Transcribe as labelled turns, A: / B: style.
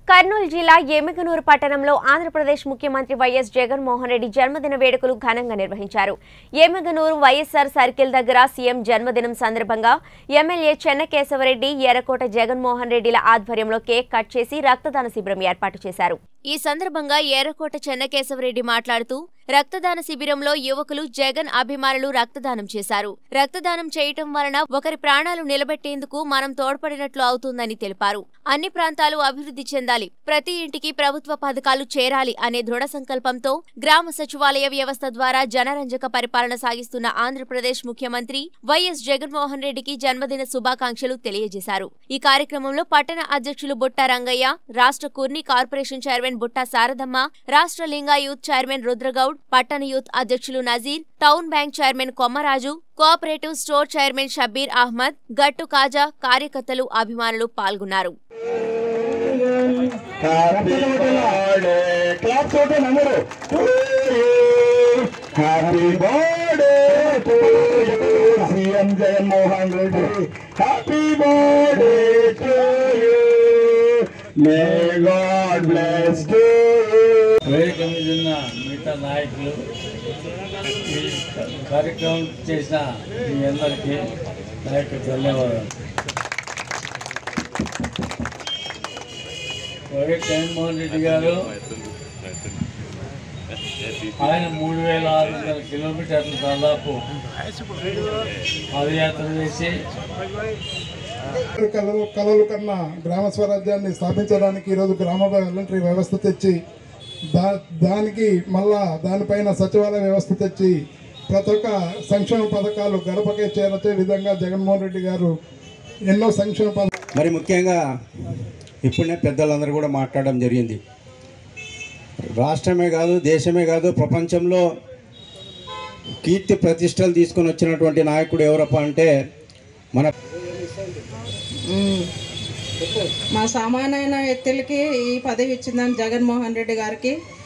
A: కర్నూలు జిల్లా ఎమ్మిగనూరు పట్టణంలో ఆంధ్రప్రదేశ్ ముఖ్యమంత్రి వైఎస్ జగన్మోహన్ రెడ్డి జన్మదిన వేడుకలు ఘనంగా నిర్వహించారు ఎమ్మిగనూరు వైఎస్ఆర్ సర్కిల్ దగ్గర సీఎం జన్మదినం సందర్భంగా ఎమ్మెల్యే చెన్నకేశవరెడ్డి ఎర్రకోట జగన్మోహన్ రెడ్డిల ఆధ్వర్యంలో కేక్ కట్ చేసి రక్తదాన శిబిరం ఏర్పాటు చేశారు ఈ సందర్భంగా ఎర్రకోట చెన్నకేశవరెడ్డి మాట్లాడుతూ రక్తదాన శిబిరంలో యువకులు జగన్ అభిమానులు రక్తదానం చేశారు రక్తదానం చేయటం వలన ఒకరి ప్రాణాలు నిలబెట్టేందుకు మనం తోడ్పడినట్లు అవుతుందని తెలిపారు అన్ని ప్రాంతాలు అభివృద్ధి చెందాలి ప్రతి ఇంటికి ప్రభుత్వ పథకాలు చేరాలి అనే దృఢ సంకల్పంతో గ్రామ సచివాలయ వ్యవస్థ ద్వారా జనరంజక పరిపాలన సాగిస్తున్న ఆంధ్రప్రదేశ్ ముఖ్యమంత్రి వైఎస్ జగన్మోహన్ రెడ్డికి జన్మదిన శుభాకాంక్షలు తెలియజేశారు ఈ కార్యక్రమంలో పట్టణ అధ్యక్షులు బుట్ట రంగయ్య రాష్ట్ర కుర్ని కార్పొరేషన్ చైర్మన్ బుట్ట శారదమ్మ రాష్ట్ర లింగా యూత్ చైర్మన్ రుద్రగౌడ్ పట్టణ యూత్ అధ్యక్షులు Nazir town bank chairman Kommaraju cooperative store chairman Shabbir Ahmed Gattu Kaja కార్యకర్తలు అభిమానులు పాల్గొన్నారు
B: హ్యాపీ బర్త్డే క్లాప్ తోటి నమ్మరు happy birthday to CM Jaganmohan Reddy happy birthday to you may God bless to
C: వేదిక మీద ఉన్న మిగతా నాయకులు ఈ కార్యక్రమం చేసిన మీ అందరికీ నా యొక్క ధన్యవాదాలు వైఎస్ జగన్మోహన్ రెడ్డి గారు ఆయన మూడు వేల ఆరు వందల కిలోమీటర్లు దాదాపు పాదయాత్ర చేసి
D: కలలు కలలు కన్నా గ్రామ స్వరాజ్యాన్ని స్థాపించడానికి ఈరోజు గ్రామ వాలంటరీ వ్యవస్థ తెచ్చి దా దానికి మళ్ళా దానిపైన సచివాలయ వ్యవస్థ తెచ్చి ప్రతి ఒక్క సంక్షేమ పథకాలు గడపకే చేరచే విధంగా జగన్మోహన్ రెడ్డి గారు ఎన్నో సంక్షేమ పథ
E: మరి ముఖ్యంగా ఇప్పుడే పెద్దలందరూ కూడా మాట్లాడడం జరిగింది రాష్ట్రమే కాదు దేశమే కాదు ప్రపంచంలో కీర్తి ప్రతిష్టలు తీసుకొని వచ్చినటువంటి నాయకుడు ఎవరప్ప అంటే మన
F: మ్మ్. మా సామాన్యమైన వ్యక్తులకి ఈ పదవి ఇచ్చిందని జగన్మోహన్ రెడ్డి గారికి